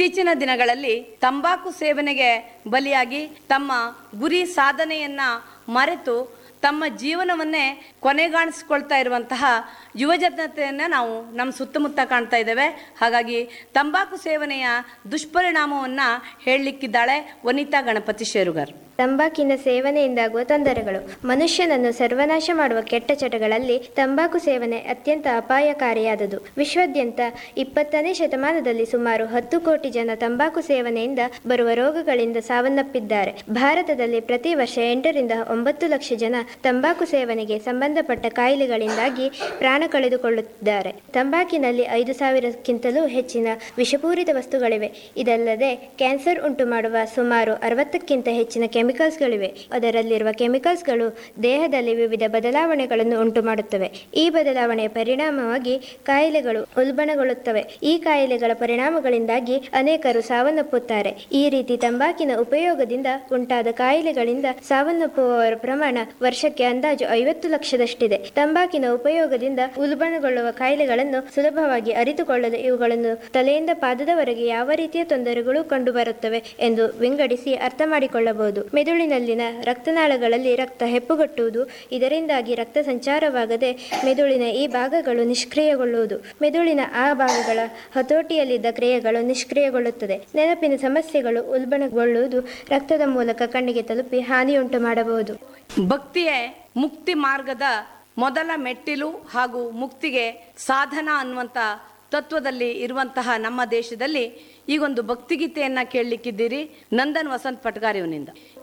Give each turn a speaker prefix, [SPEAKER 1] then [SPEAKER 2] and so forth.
[SPEAKER 1] ಇತ್ತೀಚಿನ ದಿನಗಳಲ್ಲಿ ತಂಬಾಕು ಸೇವನೆಗೆ ಬಲಿಯಾಗಿ ತಮ್ಮ ಗುರಿ ಸಾಧನೆಯನ್ನ ಮರೆತು ತಮ್ಮ ಜೀವನವನ್ನೇ ಕೊನೆಗಾಣಿಸ್ಕೊಳ್ತಾ ಇರುವಂತಹ ಯುವಜನತೆಯನ್ನು ನಾವು ನಮ್ಮ ಸುತ್ತಮುತ್ತ ಕಾಣ್ತಾ ಇದ್ದೇವೆ ಹಾಗಾಗಿ ತಂಬಾಕು ಸೇವನೆಯ ದುಷ್ಪರಿಣಾಮವನ್ನು ಹೇಳಲಿಕ್ಕಿದ್ದಾಳೆ ವನಿತಾ ಗಣಪತಿ ಶೇರುಗರ್
[SPEAKER 2] ತಂಬಾಕಿನ ಸೇವನೆಯಿಂದಾಗುವ ತೊಂದರೆಗಳು ಮನುಷ್ಯನನ್ನು ಸರ್ವನಾಶ ಮಾಡುವ ಕೆಟ್ಟ ಚಟಗಳಲ್ಲಿ ತಂಬಾಕು ಸೇವನೆ ಅತ್ಯಂತ ಅಪಾಯಕಾರಿಯಾದುದು ವಿಶ್ವಾದ್ಯಂತ ಇಪ್ಪತ್ತನೇ ಶತಮಾನದಲ್ಲಿ ಸುಮಾರು ಹತ್ತು ಕೋಟಿ ಜನ ತಂಬಾಕು ಸೇವನೆಯಿಂದ ಬರುವ ರೋಗಗಳಿಂದ ಸಾವನ್ನಪ್ಪಿದ್ದಾರೆ ಭಾರತದಲ್ಲಿ ಪ್ರತಿ ವರ್ಷ ಎಂಟರಿಂದ ಒಂಬತ್ತು ಲಕ್ಷ ಜನ ತಂಬಾಕು ಸೇವನೆಗೆ ಸಂಬಂಧಪಟ್ಟ ಕಾಯಿಲೆಗಳಿಂದಾಗಿ ಪ್ರಾಣ ಕಳೆದುಕೊಳ್ಳುತ್ತಿದ್ದಾರೆ ತಂಬಾಕಿನಲ್ಲಿ ಐದು ಸಾವಿರಕ್ಕಿಂತಲೂ ಹೆಚ್ಚಿನ ವಿಷಪೂರಿತ ವಸ್ತುಗಳಿವೆ ಇದಲ್ಲದೆ ಕ್ಯಾನ್ಸರ್ ಉಂಟು ಮಾಡುವ ಸುಮಾರು ಅರವತ್ತಕ್ಕಿಂತ ಹೆಚ್ಚಿನ ಕೆಮಿಕಲ್ಸ್ಗಳಿವೆ ಅದರಲ್ಲಿರುವ ಕೆಮಿಕಲ್ಸ್ಗಳು ದೇಹದಲ್ಲಿ ವಿವಿಧ ಬದಲಾವಣೆಗಳನ್ನು ಉಂಟು ಮಾಡುತ್ತವೆ ಈ ಬದಲಾವಣೆಯ ಪರಿಣಾಮವಾಗಿ ಕಾಯಿಲೆಗಳು ಉಲ್ಬಣಗೊಳ್ಳುತ್ತವೆ ಈ ಕಾಯಿಲೆಗಳ ಪರಿಣಾಮಗಳಿಂದಾಗಿ ಅನೇಕರು ಸಾವನ್ನಪ್ಪುತ್ತಾರೆ ಈ ರೀತಿ ತಂಬಾಕಿನ ಉಪಯೋಗದಿಂದ ಉಂಟಾದ ಕಾಯಿಲೆಗಳಿಂದ ಸಾವನ್ನಪ್ಪುವವರ ಪ್ರಮಾಣ ವರ್ಷಕ್ಕೆ ಅಂದಾಜು ಐವತ್ತು ಲಕ್ಷದಷ್ಟಿದೆ ತಂಬಾಕಿನ ಉಪಯೋಗದಿಂದ ಉಲ್ಬಣಗೊಳ್ಳುವ ಕಾಯಿಲೆಗಳನ್ನು ಸುಲಭವಾಗಿ ಅರಿತುಕೊಳ್ಳಲು ಇವುಗಳನ್ನು ತಲೆಯಿಂದ ಪಾದದವರೆಗೆ ಯಾವ ರೀತಿಯ ತೊಂದರೆಗಳು ಕಂಡುಬರುತ್ತವೆ ಎಂದು ವಿಂಗಡಿಸಿ ಅರ್ಥ ಮಾಡಿಕೊಳ್ಳಬಹುದು ಮೆದುಳಿನಲ್ಲಿನ ರಕ್ತನಾಳಗಳಲ್ಲಿ ರಕ್ತ ಹೆಪ್ಪುಗಟ್ಟುವುದು ಇದರಿಂದಾಗಿ ರಕ್ತ ಸಂಚಾರವಾಗದೆ ಮೆದುಳಿನ ಈ ಭಾಗಗಳು ನಿಷ್ಕ್ರಿಯಗೊಳ್ಳುವುದು ಮೆದುಳಿನ ಆ ಭಾಗಗಳ ಹತೋಟಿಯಲ್ಲಿದ್ದ ಕ್ರಿಯೆಗಳು ನಿಷ್ಕ್ರಿಯಗೊಳ್ಳುತ್ತದೆ ನೆನಪಿನ ಸಮಸ್ಯೆಗಳು ಉಲ್ಬಣಗೊಳ್ಳುವುದು ರಕ್ತದ ಮೂಲಕ ಕಣ್ಣಿಗೆ ತಲುಪಿ ಹಾನಿಯುಂಟು ಮಾಡಬಹುದು
[SPEAKER 1] ಭಕ್ತಿಯೇ ಮುಕ್ತಿ ಮಾರ್ಗದ ಮೊದಲ ಮೆಟ್ಟಿಲು ಹಾಗೂ ಮುಕ್ತಿಗೆ ಸಾಧನ ಅನ್ನುವಂಥ ತತ್ವದಲ್ಲಿ ಇರುವಂತಹ ನಮ್ಮ ದೇಶದಲ್ಲಿ ಈಗೊಂದು ಭಕ್ತಿಗೀತೆಯನ್ನ ಕೇಳಲಿಕ್ಕಿದ್ದೀರಿ ನಂದನ್ ವಸಂತ್ ಪಟ್ಗಾರಿಯವನಿಂದ